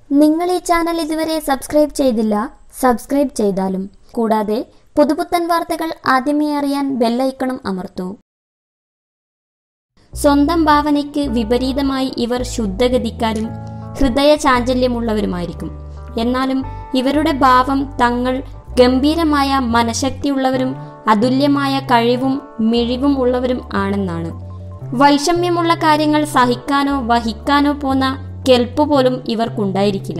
നിങ്ങൾ ഈ ചാനൽ ഇതുവരെ സബ്സ്ക്രൈബ് ചെയ്തില്ല സബ്സ്ക്രൈബ് ചെയ്താലും കൂടാതെ പുതുപുത്തൻ വാർത്തകൾ ആദ്യമേ അറിയാൻ ബെല്ലൈക്കണും അമർത്തൂ സ്വന്തം ഭാവനയ്ക്ക് വിപരീതമായി ഇവർ ശുദ്ധഗതിക്കാരും ഹൃദയ ചാഞ്ചല്യമുള്ളവരുമായിരിക്കും എന്നാലും ഇവരുടെ ഭാവം തങ്ങൾ ഗംഭീരമായ മനഃശക്തിയുള്ളവരും അതുല്യമായ കഴിവും മിഴിവും ഉള്ളവരും ആണെന്നാണ് വൈഷമ്യമുള്ള കാര്യങ്ങൾ സഹിക്കാനോ വഹിക്കാനോ പോന്ന കെൽപ്പ് പോലും ഇവർക്കുണ്ടായിരിക്കില്ല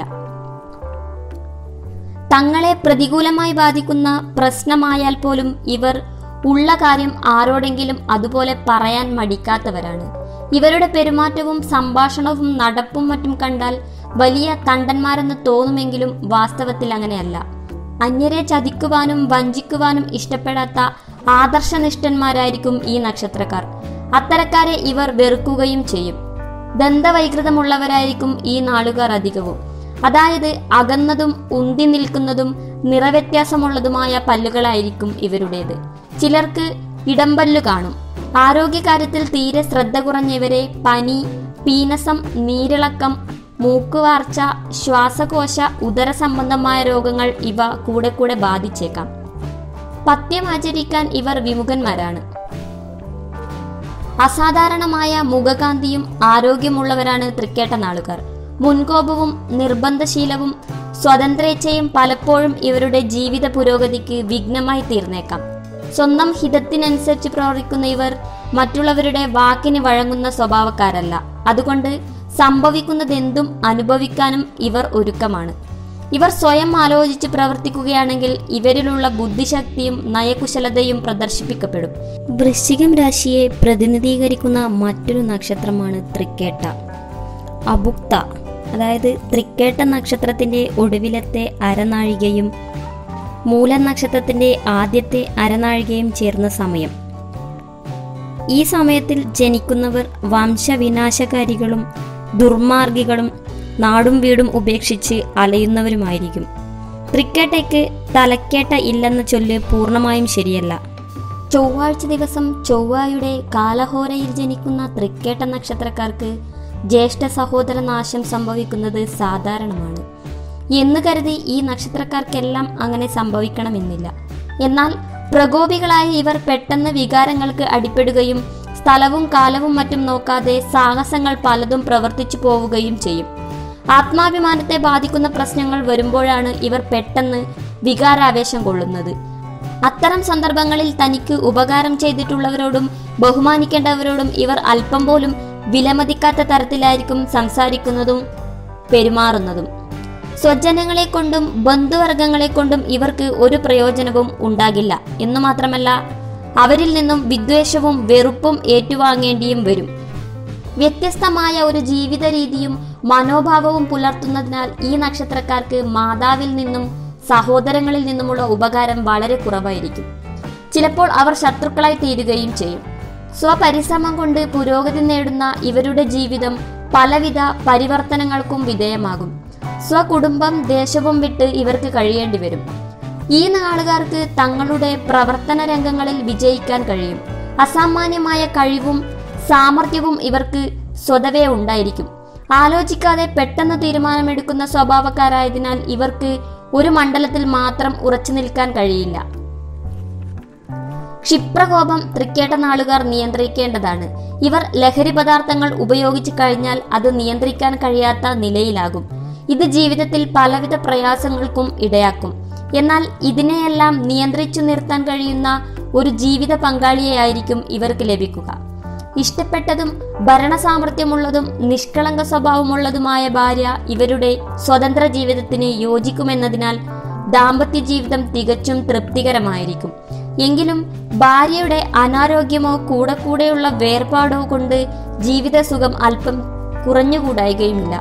തങ്ങളെ പ്രതികൂലമായി ബാധിക്കുന്ന പ്രശ്നമായാൽ പോലും ഇവർ ഉള്ള കാര്യം ആരോടെങ്കിലും അതുപോലെ പറയാൻ മടിക്കാത്തവരാണ് ഇവരുടെ പെരുമാറ്റവും സംഭാഷണവും നടപ്പും മറ്റും കണ്ടാൽ വലിയ തണ്ടന്മാരെന്ന് തോന്നുമെങ്കിലും വാസ്തവത്തിൽ അങ്ങനെയല്ല അന്യരെ ചതിക്കുവാനും വഞ്ചിക്കുവാനും ഇഷ്ടപ്പെടാത്ത ആദർശനിഷ്ഠന്മാരായിരിക്കും ഈ നക്ഷത്രക്കാർ അത്തരക്കാരെ ഇവർ വെറുക്കുകയും ചെയ്യും ദന്തവൈകൃതമുള്ളവരായിരിക്കും ഈ നാളുകാർ അധികവും അതായത് അകന്നതും ഉന്തി നിൽക്കുന്നതും നിറവ്യത്യാസമുള്ളതുമായ പല്ലുകളായിരിക്കും ഇവരുടേത് ചിലർക്ക് ഇടംപല്ലു കാണും ആരോഗ്യകാര്യത്തിൽ തീരെ ശ്രദ്ധ കുറഞ്ഞ ഇവരെ പനി പീനസം നീരിളക്കം മൂക്കുവാർച്ച ശ്വാസകോശ ഉദര സംബന്ധമായ രോഗങ്ങൾ ഇവ കൂടെ കൂടെ ബാധിച്ചേക്കാം പഥ്യം ആചരിക്കാൻ ഇവർ വിമുഖന്മാരാണ് അസാധാരണമായ മുഖകാന്തിയും ആരോഗ്യമുള്ളവരാണ് തൃക്കേട്ട നാളുകാർ മുൻകോപവും നിർബന്ധശീലവും സ്വതന്ത്രേച്ഛയും പലപ്പോഴും ഇവരുടെ ജീവിത പുരോഗതിക്ക് വിഘ്നമായി തീർന്നേക്കാം സ്വന്തം ഹിതത്തിനനുസരിച്ച് പ്രവർത്തിക്കുന്ന ഇവർ മറ്റുള്ളവരുടെ വാക്കിന് വഴങ്ങുന്ന സ്വഭാവക്കാരല്ല അതുകൊണ്ട് സംഭവിക്കുന്നതെന്തും അനുഭവിക്കാനും ഇവർ ഒരുക്കമാണ് ഇവർ സ്വയം ആലോചിച്ച് പ്രവർത്തിക്കുകയാണെങ്കിൽ ഇവരിലുള്ള ബുദ്ധിശക്തിയും നയകുശലതയും പ്രദർശിപ്പിക്കപ്പെടും വൃശ്ചികം രാശിയെ പ്രതിനിധീകരിക്കുന്ന മറ്റൊരു നക്ഷത്രമാണ് തൃക്കേട്ട അബുക്ത അതായത് തൃക്കേട്ട നക്ഷത്രത്തിന്റെ ഒടുവിലത്തെ അരനാഴികയും മൂല നക്ഷത്രത്തിന്റെ ആദ്യത്തെ അരനാഴികയും ചേർന്ന സമയം ഈ സമയത്തിൽ ജനിക്കുന്നവർ വംശവിനാശകാരികളും ദുർമാർഗികളും നാടും വീടും ഉപേക്ഷിച്ച് അലയുന്നവരുമായിരിക്കും തൃക്കേട്ടയ്ക്ക് തലക്കേട്ട ഇല്ലെന്ന ചൊല്ല് പൂർണ്ണമായും ശരിയല്ല ചൊവ്വാഴ്ച ദിവസം ചൊവ്വായുടെ കാലഹോരയിൽ ജനിക്കുന്ന തൃക്കേട്ട നക്ഷത്രക്കാർക്ക് ജ്യേഷ്ഠ സഹോദര നാശം സംഭവിക്കുന്നത് സാധാരണമാണ് എന്ന് കരുതി ഈ നക്ഷത്രക്കാർക്കെല്ലാം അങ്ങനെ സംഭവിക്കണമെന്നില്ല എന്നാൽ പ്രകോപികളായ ഇവർ പെട്ടെന്ന് വികാരങ്ങൾക്ക് അടിപ്പെടുകയും സ്ഥലവും കാലവും മറ്റും നോക്കാതെ സാഹസങ്ങൾ പലതും പ്രവർത്തിച്ചു പോവുകയും ചെയ്യും ആത്മാഭിമാനത്തെ ബാധിക്കുന്ന പ്രശ്നങ്ങൾ വരുമ്പോഴാണ് ഇവർ പെട്ടെന്ന് വികാരാവേശം കൊള്ളുന്നത് അത്തരം സന്ദർഭങ്ങളിൽ തനിക്ക് ഉപകാരം ചെയ്തിട്ടുള്ളവരോടും ബഹുമാനിക്കേണ്ടവരോടും ഇവർ അല്പം പോലും വിലമതിക്കാത്ത തരത്തിലായിരിക്കും സംസാരിക്കുന്നതും പെരുമാറുന്നതും സ്വജനങ്ങളെ കൊണ്ടും ബന്ധുവർഗങ്ങളെ കൊണ്ടും ഇവർക്ക് ഒരു പ്രയോജനവും ഉണ്ടാകില്ല എന്നു മാത്രമല്ല അവരിൽ നിന്നും വിദ്വേഷവും വെറുപ്പും ഏറ്റുവാങ്ങേണ്ടിയും വരും വ്യത്യസ്തമായ ഒരു ജീവിത രീതിയും മനോഭാവവും പുലർത്തുന്നതിനാൽ ഈ നക്ഷത്രക്കാർക്ക് മാതാവിൽ നിന്നും സഹോദരങ്ങളിൽ നിന്നുമുള്ള ഉപകാരം വളരെ കുറവായിരിക്കും ചിലപ്പോൾ അവർ ശത്രുക്കളായി തീരുകയും ചെയ്യും സ്വപരിശ്രമം കൊണ്ട് പുരോഗതി നേടുന്ന ഇവരുടെ ജീവിതം പലവിധ പരിവർത്തനങ്ങൾക്കും വിധേയമാകും സ്വകുടുംബം ദേശവും വിട്ട് ഇവർക്ക് കഴിയേണ്ടി വരും ഈ നാളുകാർക്ക് തങ്ങളുടെ പ്രവർത്തന രംഗങ്ങളിൽ വിജയിക്കാൻ കഴിയും അസാമാന്യമായ കഴിവും സാമർഥ്യവും ഇവർക്ക് സ്വതവേ ഉണ്ടായിരിക്കും ആലോചിക്കാതെ പെട്ടെന്ന് തീരുമാനമെടുക്കുന്ന സ്വഭാവക്കാരായതിനാൽ ഇവർക്ക് ഒരു മണ്ഡലത്തിൽ മാത്രം ഉറച്ചു നിൽക്കാൻ കഴിയില്ല ക്ഷിപ്രകോപം തൃക്കേട്ട നാളുകാർ നിയന്ത്രിക്കേണ്ടതാണ് ഇവർ ലഹരി പദാർത്ഥങ്ങൾ ഉപയോഗിച്ചു കഴിഞ്ഞാൽ അത് നിയന്ത്രിക്കാൻ കഴിയാത്ത നിലയിലാകും ഇത് ജീവിതത്തിൽ പലവിധ പ്രയാസങ്ങൾക്കും ഇടയാക്കും എന്നാൽ ഇതിനെയെല്ലാം നിയന്ത്രിച്ചു നിർത്താൻ കഴിയുന്ന ഒരു ജീവിത പങ്കാളിയെയായിരിക്കും ഇവർക്ക് ലഭിക്കുക ഇഷ്ടപ്പെട്ടതും ഭരണസാമർഥ്യമുള്ളതും നിഷ്കളങ്ക സ്വഭാവമുള്ളതുമായ ഭാര്യ ഇവരുടെ സ്വതന്ത്ര ജീവിതത്തിന് യോജിക്കുമെന്നതിനാൽ ദാമ്പത്യ ജീവിതം തികച്ചും തൃപ്തികരമായിരിക്കും എങ്കിലും ഭാര്യയുടെ അനാരോഗ്യമോ കൂടെ കൂടെയുള്ള വേർപാടോ കൊണ്ട് ജീവിത സുഖം അല്പം കുറഞ്ഞുകൂടായികയുമില്ല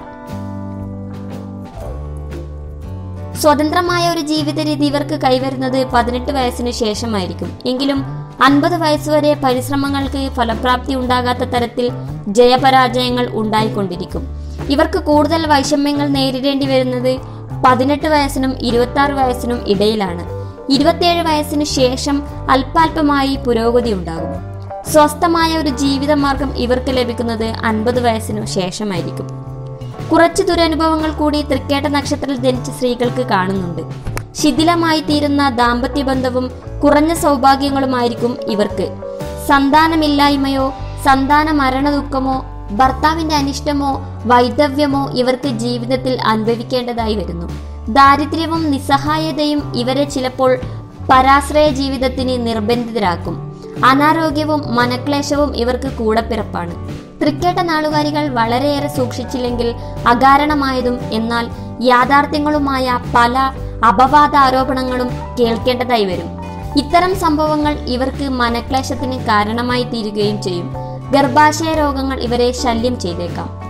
സ്വതന്ത്രമായ ഒരു ജീവിത രീതി ഇവർക്ക് കൈവരുന്നത് പതിനെട്ട് വയസ്സിന് ശേഷമായിരിക്കും എങ്കിലും അൻപത് വയസ്സുവരെ പരിശ്രമങ്ങൾക്ക് ഫലപ്രാപ്തി ഉണ്ടാകാത്ത തരത്തിൽ ജയപരാജയങ്ങൾ ഉണ്ടായിക്കൊണ്ടിരിക്കും ഇവർക്ക് കൂടുതൽ വൈഷമ്യങ്ങൾ നേരിടേണ്ടി വരുന്നത് പതിനെട്ട് വയസ്സിനും ഇരുപത്തി ആറ് വയസ്സിനും ഇടയിലാണ് ഇരുപത്തിയേഴ് വയസ്സിന് ശേഷം അല്പാൽപമായി പുരോഗതി ഉണ്ടാകും സ്വസ്ഥമായ ഒരു ജീവിതമാർഗം ഇവർക്ക് ലഭിക്കുന്നത് അൻപത് വയസ്സിനു ശേഷമായിരിക്കും കുറച്ച് ദുരനുഭവങ്ങൾ കൂടി തൃക്കേട്ട നക്ഷത്രത്തിൽ ജനിച്ച സ്ത്രീകൾക്ക് കാണുന്നുണ്ട് ശിഥിലമായി തീരുന്ന ദാമ്പത്യ ബന്ധവും കുറഞ്ഞ സൗഭാഗ്യങ്ങളുമായിരിക്കും ഇവർക്ക് സന്താനമില്ലായ്മയോ സന്താന മരണ ദുഃഖമോ ഭർത്താവിന്റെ അനിഷ്ടമോ വൈദവ്യമോ ഇവർക്ക് ജീവിതത്തിൽ അനുഭവിക്കേണ്ടതായി വരുന്നു ദാരിദ്ര്യവും നിസ്സഹായതയും ഇവരെ ചിലപ്പോൾ പരാശ്രയ ജീവിതത്തിന് നിർബന്ധിതരാക്കും അനാരോഗ്യവും മനക്ലേശവും ഇവർക്ക് കൂടപ്പിറപ്പാണ് തൃക്കേട്ട നാളുകാരികൾ വളരെയേറെ സൂക്ഷിച്ചില്ലെങ്കിൽ അകാരണമായതും എന്നാൽ യാഥാർത്ഥ്യങ്ങളുമായ പല അപവാദ ആരോപണങ്ങളും കേൾക്കേണ്ടതായി വരും ഇത്തരം സംഭവങ്ങൾ ഇവർക്ക് മനക്ലേശത്തിന് കാരണമായി തീരുകയും ചെയ്യും ഗർഭാശയ രോഗങ്ങൾ ഇവരെ ശല്യം ചെയ്തേക്കാം